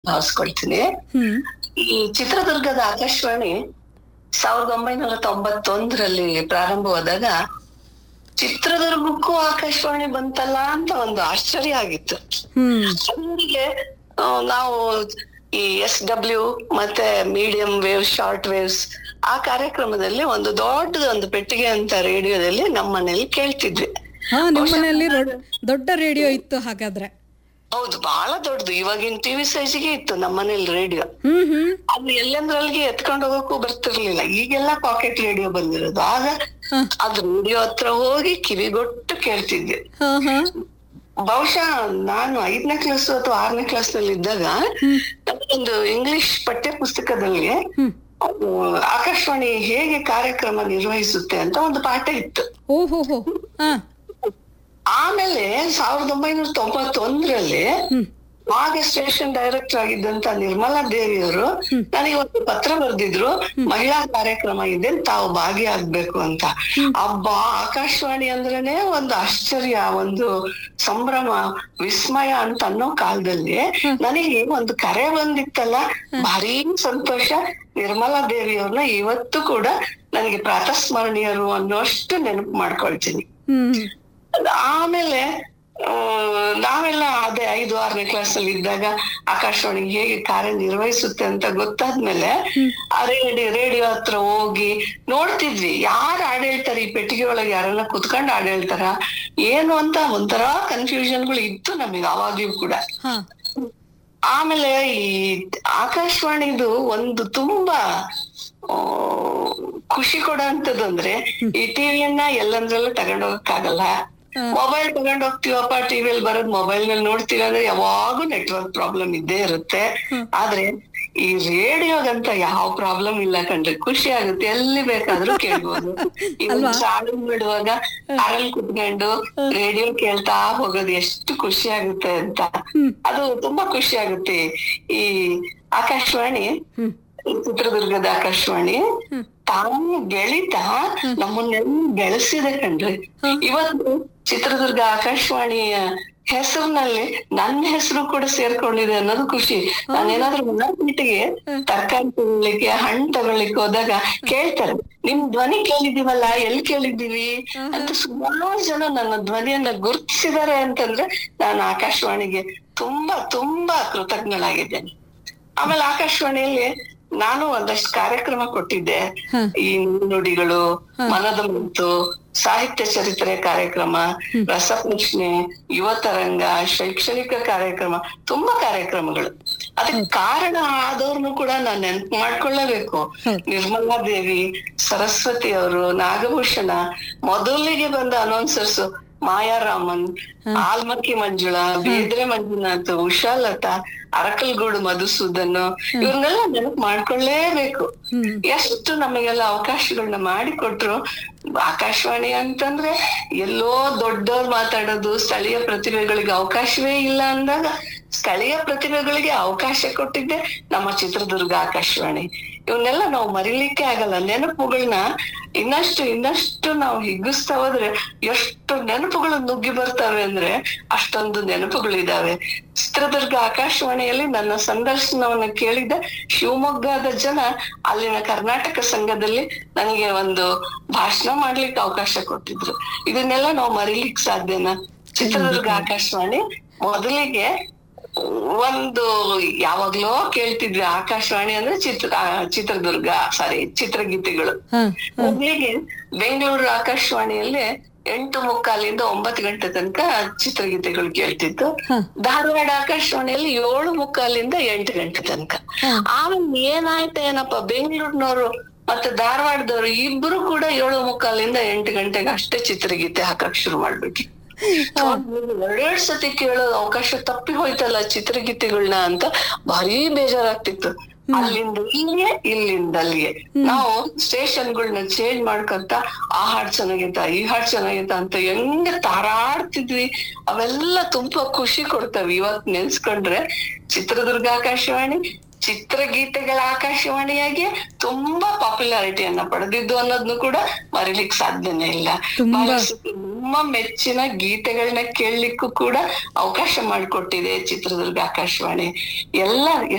ಭಾವಿಸ್ಕೊಳ್ತೀನಿ ಹ್ಮ್ ಈ ಚಿತ್ರದುರ್ಗದ ಆಕಾಶವಾಣಿ ಸಾವಿರದ ಒಂಬೈನೂರ ತೊಂಬತ್ತೊಂದರಲ್ಲಿ ಪ್ರಾರಂಭವಾದಾಗ ಚಿತ್ರದುರ್ಗಕ್ಕೂ ಆಕಾಶವಾಣಿ ಬಂತಲ್ಲ ಅಂತ ಒಂದು ಆಶ್ಚರ್ಯ ಆಗಿತ್ತು ಹ್ಮ್ ಅಲ್ಲಿಗೆ ಆ, ನಾವು ಈ ಎಸ್ ಡಬ್ಲ್ಯೂ ಮತ್ತೆ ಮೀಡಿಯಂ ವೇವ್ಸ್ ಶಾರ್ಟ್ ವೇವ್ಸ್ ಆ ಕಾರ್ಯಕ್ರಮದಲ್ಲಿ ಒಂದು ದೊಡ್ಡದ ಒಂದು ಪೆಟ್ಟಿಗೆ ಅಂತ ರೇಡಿಯೋದಲ್ಲಿ ನಮ್ಮ ಮನೇಲಿ ಕೇಳ್ತಿದ್ವಿ ಹಾ ನಿಮ್ಮ ಮನೆಯಲ್ಲಿ ರೊ- ದೊಡ್ಡ ರೇಡಿಯೋ ಇತ್ತು ಹಾಗಾದ್ರೆ ಹೌದು ಬಹಳ ದೊಡ್ಡದು ಇವಾಗಿನ ಟಿವಿ ಸೈಜ್ಗೆ ಇತ್ತು ನಮ್ಮ ಮನೇಲಿ ರೇಡಿಯೋ ಹ್ಮ್ ಹ್ಮ್ ಅದು ಎಲ್ಲಂದ್ರಲ್ಲಿಗೆ ಎತ್ಕೊಂಡು ಹೋಗಕ್ಕೂ ಬರ್ತಿರ್ಲಿಲ್ಲ ಈಗೆಲ್ಲ ಪಾಕೆಟ್ ರೇಡಿಯೋ ಬಂದಿರೋದು ಆಗ ಹ. ಅದ್ ರೇಡಿಯೋ ಹತ್ರ ಹೋಗಿ ಕಿವಿಗೊಟ್ಟು ಕೇಳ್ತಿದ್ವಿ ಹಾ ಹಾ ಬಹುಶಃ ನಾನು ಐದನೇ ಕ್ಲಾಸ್ ಅಥವಾ ಆರನೇ ಕ್ಲಾಸ್ ನಲ್ಲಿ ಇದ್ದಾಗ ಒಂದು ಇಂಗ್ಲಿಷ್ ಪಠ್ಯ ಪುಸ್ತಕದಲ್ಲಿ ಹ್ಮ್ ಅದು ಆಕಾಶವಾಣಿ ಹೇಗೆ ಕಾರ್ಯಕ್ರಮ ನಿರ್ವಹಿಸುತ್ತೆ ಅಂತ ಒಂದು ಪಾಠ ಇತ್ತು ಓಹೋ ಹೋ ಹಾ ಆಮೇಲೆ ಸಾವಿರದ ಒಂಬೈನೂರ ತೊಂಬತ್ತೊಂದರಲ್ಲಿ ಹ್ಮ್ ಆಗ ಸ್ಟೇಷನ್ ಡೈರೆಕ್ಟರ್ ಆಗಿದ್ದಂತ ನಿರ್ಮಲಾ ದೇವಿಯವರು ನನಗೆ ಒಂದು ಪತ್ರ ಬರೆದಿದ್ರು ಮಹಿಳಾ ಕಾರ್ಯಕ್ರಮ ಇದೆ ತಾವು ಭಾಗಿಯಾಗ್ಬೇಕು ಅಂತ ಅಬ್ಬಾ ಆಕಾಶವಾಣಿ ಅಂದ್ರೇನೆ ಒಂದು ಆಶ್ಚರ್ಯ ಒಂದು ಸಂಭ್ರಮ ವಿಸ್ಮಯ ಅಂತ ಅನ್ನೋ ಕಾಲದಲ್ಲಿ ನನಗೆ ಒಂದು ಕರೆ ಬಂದಿತ್ತಲ್ಲ ಭಾರಿ ಸಂತೋಷ ನಿರ್ಮಲಾ ದೇವಿಯವ್ರನ್ನ ಇವತ್ತು ಕೂಡ ನನಗೆ ಪ್ರಾತಸ್ಮರಣೀಯರು ಅನ್ನೋಷ್ಟು ನೆನಪು ಮಾಡ್ಕೊಳ್ತೀನಿ ಹ್ಮ್ ಆಮೇಲೆ ಆ, ನಾವೆಲ್ಲ ಅದೇ ಐದು ಆರನೇ ಕ್ಲಾಸ್ ಅಲ್ಲಿ ಇದ್ದಾಗ ಆಕಾಶವಾಣಿ ಹೇಗೆ ಕಾರ್ಯನಿರ್ವಹಿಸುತ್ತೆ ಅಂತ ಗೊತ್ತಾದ್ಮೇಲೆ ಆ ರೇಡಿಯೋ ರೇಡಿಯೋ ಹತ್ರ ಹೋಗಿ ನೋಡ್ತಿದ್ವಿ ಯಾರು ಹಾಡ್ ಹೇಳ್ತಾರೆ ಈ ಪೆಟ್ಟಿಗೆ ಒಳಗೆ ಯಾರೆಲ್ಲ ಕುತ್ಕೊಂಡು ಹಾಡ್ ಹೇಳ್ತಾರ ಏನು ಅಂತ ಒಂಥರ ಕನ್ಫ್ಯೂಷನ್ಗಳು ಇತ್ತು ನಮಗೆ ಅವಾಗ್ಲೂ ಕೂಡ ಹಾ ಆಮೇಲೆ ಈ ಆಕಾಶವಾಣಿದು ಒಂದು ತುಂಬಾ ಆ, ಖುಷಿ ಕೊಡೋಂಥದ್ದು ಅಂದ್ರೆ ಈ ಟಿವಿಯನ್ನ ಎಲ್ಲಂದ್ರಲ್ಲೂ ತಗೊಂಡೋಗಕ್ಕಾಗಲ್ಲ ಮೊಬೈಲ್ ತಗೊಂಡ್ ಹೋಗ್ತೀವಪ್ಪ ಟಿವಿಯಲ್ಲಿ ಬರೋದ್ ಮೊಬೈಲ್ ನಲ್ಲಿ ನೋಡ್ತೀವಿ ಅಂದ್ರೆ ಯಾವಾಗೂ ನೆಟ್ವರ್ಕ್ ಪ್ರಾಬ್ಲಮ್ ಇದ್ದೇ ಇರುತ್ತೆ ಆದ್ರೆ ಈ ರೇಡಿಯೋಗಂತ ಯಾವ ಪ್ರಾಬ್ಲಮ್ ಇಲ್ಲ ಕಣ್ರಿ ಖುಷಿ ಆಗುತ್ತೆ ಎಲ್ಲಿ ಬೇಕಾದ್ರೂ ಕೇಳ್ಬೋದು ಇವತ್ತು ಶಾಲೆ ಬಿಡುವಾಗ ಕಾರಲ್ಲಿ ಕುತ್ಕೊಂಡು ರೇಡಿಯೋ ಕೇಳ್ತಾ ಹೋಗೋದು ಎಷ್ಟು ಖುಷಿ ಆಗುತ್ತೆ ಅಂತ ಅದು ತುಂಬಾ ಖುಷಿ ಆಗುತ್ತೆ ಈ ಆಕಾಶವಾಣಿ ಹ್ಮ್ ಈ ಚಿತ್ರದುರ್ಗದ ಆಕಾಶವಾಣಿ ತಾನು ಗೆಳಿತ ನಮ್ಮನ್ನೆಲ್ಲ ಬೆಳೆಸಿದೆ ಕಣ್ರಿ ಇವತ್ತು ಚಿತ್ರದುರ್ಗ ಆಕಾಶವಾಣಿಯ ಹೆಸರಿನಲ್ಲಿ ನನ್ನ ಹೆಸರು ಕೂಡ ಸೇರ್ಕೊಂಡಿದೆ ಅನ್ನೋದು ಖುಷಿ ನಾನೇನಾದ್ರೂ ಮಾರ್ಕೆಟ್ಗೆ ತರಕಾರಿ ತಗೊಳ್ಳಿಕ್ಕೆ ಹಣ್ಣು ತಗೊಳ್ಳಿಕ್ಕೆ ಹೋದಾಗ ಕೇಳ್ತಾರೆ ನಿಮ್ ಧ್ವನಿ ಕೇಳಿದೀವಲ್ಲ ಎಲ್ಲಿ ಕೇಳಿದೀವಿ ಅಂತ ಸುಮಾರು ಜನ ನನ್ನ ಧ್ವನಿಯನ್ನ ಗುರುತಿಸಿದ್ದಾರೆ ಅಂತಂದ್ರೆ ನಾನು ಆಕಾಶವಾಣಿಗೆ ತುಂಬಾ ತುಂಬಾ ಕೃತಜ್ಞಳಾಗಿದ್ದೇನೆ ಆಮೇಲೆ ಆಕಾಶವಾಣಿಯಲ್ಲಿ ನಾನು ಒಂದಷ್ಟು ಕಾರ್ಯಕ್ರಮ ಕೊಟ್ಟಿದ್ದೆ ಹ. ಈ ನುಡಿಗಳು ಮನದ ಮಾತು ಸಾಹಿತ್ಯ ಚರಿತ್ರೆ ಕಾರ್ಯಕ್ರಮ ರಸಪ್ರಶ್ನೆ ಯುವ ತರಂಗ ಶೈಕ್ಷಣಿಕ ಕಾರ್ಯಕ್ರಮ ತುಂಬಾ ಕಾರ್ಯಕ್ರಮಗಳು ಅದಕ್ಕೆ ಕಾರಣ ಆದವ್ರನ್ನು ಕೂಡ ನಾನು ನೆನ್ಪು ಮಾಡ್ಕೊಳ್ಳೇಬೇಕು ಹೌದು. ನಿರ್ಮಲಾ ದೇವಿ ಸರಸ್ವತಿ ಅವರು ನಾಗಭೂಷಣ ಮೊದಲಿಗೆ ಬಂದ ಅನೌನ್ಸರ್ಸ್ ಮಾಯಾರಾಮನ್ ಆಲ್ಮಕ್ಕಿ ಮಂಜುಳಾ ಬೇದ್ರೆ ಮಂಜುನಾಥ್ ಉಷಾಲತಾ ಅರಕಲ್ಗೂಡು ಮಧುಸೂದನ್ ಇವ್ರನ್ನೆಲ್ಲ ನೆನಪು ಮಾಡ್ಕೊಳ್ಳೇಬೇಕು ಹ್ಮ್ ಎಷ್ಟು ನಮಗೆಲ್ಲ ಅವಕಾಶಗಳನ್ನ ಮಾಡಿಕೊಟ್ರು ಆಕಾಶವಾಣಿ ಅಂತಂದ್ರೆ ಎಲ್ಲೋ ದೊಡ್ಡವ್ರು ಮಾತಾಡೋದು ಸ್ಥಳೀಯ ಪ್ರತಿಭೆಗಳಿಗೆ ಅವಕಾಶವೇ ಇಲ್ಲ ಅಂದಾಗ ಸ್ಥಳೀಯ ಪ್ರತಿಭೆಗಳಿಗೆ ಅವಕಾಶ ಕೊಟ್ಟಿದ್ದೆ ನಮ್ಮ ಚಿತ್ರದುರ್ಗ ಆಕಾಶವಾಣಿ ಇವನ್ನೆಲ್ಲ ನಾವು ಮರಿಲಿಕ್ಕೆ ಆಗಲ್ಲ ನೆನಪುಗಳನ್ನ ಇನ್ನಷ್ಟು ಇನ್ನಷ್ಟು ನಾವು ಹಿಗ್ಗಿಸ್ತಾ ಹೋದ್ರೆ ಎಷ್ಟು ನೆನಪುಗಳು ನುಗ್ಗಿ ಬರ್ತವೆ ಅಂದ್ರೆ ಅಷ್ಟೊಂದು ನೆನಪುಗಳಿದಾವೆ ಚಿತ್ರದುರ್ಗ ಆಕಾಶವಾಣಿಯಲ್ಲಿ ನನ್ನ ಸಂದರ್ಶನವನ್ನ ಕೇಳಿದ ಶಿವಮೊಗ್ಗದ ಜನ ಅಲ್ಲಿನ ಕರ್ನಾಟಕ ಸಂಘದಲ್ಲಿ ನನಗೆ ಒಂದು ಭಾಷಣ ಮಾಡ್ಲಿಕ್ಕೆ ಅವಕಾಶ ಕೊಟ್ಟಿದ್ರು ಇದನ್ನೆಲ್ಲ ನಾವು ಮರಿಲಿಕ್ಕೆ ಸಾಧ್ಯನಾ ಚಿತ್ರದುರ್ಗ ಆಕಾಶವಾಣಿ ಮೊದಲಿಗೆ ಒಂದು ಯಾವಾಗ್ಲೋ ಕೇಳ್ತಿದ್ವಿ ಆಕಾಶವಾಣಿ ಅಂದ್ರೆ ಚಿತ್ರ ಆ, ಚಿತ್ರದುರ್ಗ ಸಾರಿ ಚಿತ್ರಗೀತೆಗಳು ಹಾ ಮೊದಲಿಗೆ ಬೆಂಗಳೂರು ಆಕಾಶವಾಣಿಯಲ್ಲಿ ಎಂಟು ಮುಕ್ಕಾಲಿಂದ ಒಂಬತ್ತು ಗಂಟೆ ತನಕ ಚಿತ್ರಗೀತೆಗಳು ಕೇಳ್ತಿತ್ತು ಹ. ಧಾರವಾಡ ಆಕಾಶವಾಣಿಯಲ್ಲಿ ಏಳು ಮುಕ್ಕಾಲಿಂದ ಎಂಟು ಗಂಟೆ ತನಕ ಆಮೇಲೆ ಏನಾಯ್ತು ಏನಪ್ಪ ಬೆಂಗಳೂರಿನವರು ಮತ್ತೆ ಧಾರವಾಡದವರು ಇಬ್ರು ಕೂಡ ಏಳು ಮುಕ್ಕಾಲಿಂದ ಎಂಟು ಗಂಟೆಗೆ ಅಷ್ಟೇ ಚಿತ್ರಗೀತೆ ಹಾಕಕ್ ಶುರು ಮಾಡ್ಬಿಟ್ರು ಎರಡೆರಡ್ ಸತಿ ಕೇಳೋ ಅವಕಾಶ ತಪ್ಪಿ ಹೋಯ್ತಲ್ಲ ಚಿತ್ರಗೀತೆಗಳನ್ನ ಅಂತ ಭಾರಿ ಬೇಜಾರಾಗ್ತಿತ್ತು ಅಲ್ಲಿಂದ ಇಲ್ಲಿಗೆ ಇಲ್ಲಿಂದ ಅಲ್ಲಿಗೆ ನಾವು ಸ್ಟೇಷನ್ಗಳನ್ನ ಚೇಂಜ್ ಮಾಡ್ಕೊಂತ ಆ ಹಾಡ್ ಚೆನ್ನಾಗೈತ ಈ ಹಾಡ್ ಚೆನ್ನಾಗೈತ ಅಂತ ಹೆಂಗ ತಾರಾಡ್ತಿದ್ವಿ ಅವೆಲ್ಲ ತುಂಬಾ ಖುಷಿ ಕೊಡ್ತಾವೆ ಇವತ್ ನೆನ್ಸ್ಕೊಂಡ್ರೆ ಚಿತ್ರದುರ್ಗ ಆಕಾಶವಾಣಿ ಚಿತ್ರಗೀತೆಗಳ ಆಕಾಶವಾಣಿಯಾಗಿ ತುಂಬಾ ಪಾಪ್ಯುಲಾರಿಟಿಯನ್ನ ಪಡೆದಿದ್ದು ಅನ್ನೋದ್ನು ಕೂಡ ಮರಿಲಿಕ್ ಸಾಧ್ಯನೇ ಇಲ್ಲ ತುಂಬಾ- ಬಹಳಷ್ಟು ನಮ್ಮ ಮೆಚ್ಚಿನ ಗೀತೆಗಳನ್ನ ಕೇಳಲಿಕ್ಕೂ ಕೂಡ ಅವಕಾಶ ಮಾಡಿಕೊಟ್ಟಿದೆ ಚಿತ್ರದುರ್ಗ ಆಕಾಶವಾಣಿ ಎಲ್ಲ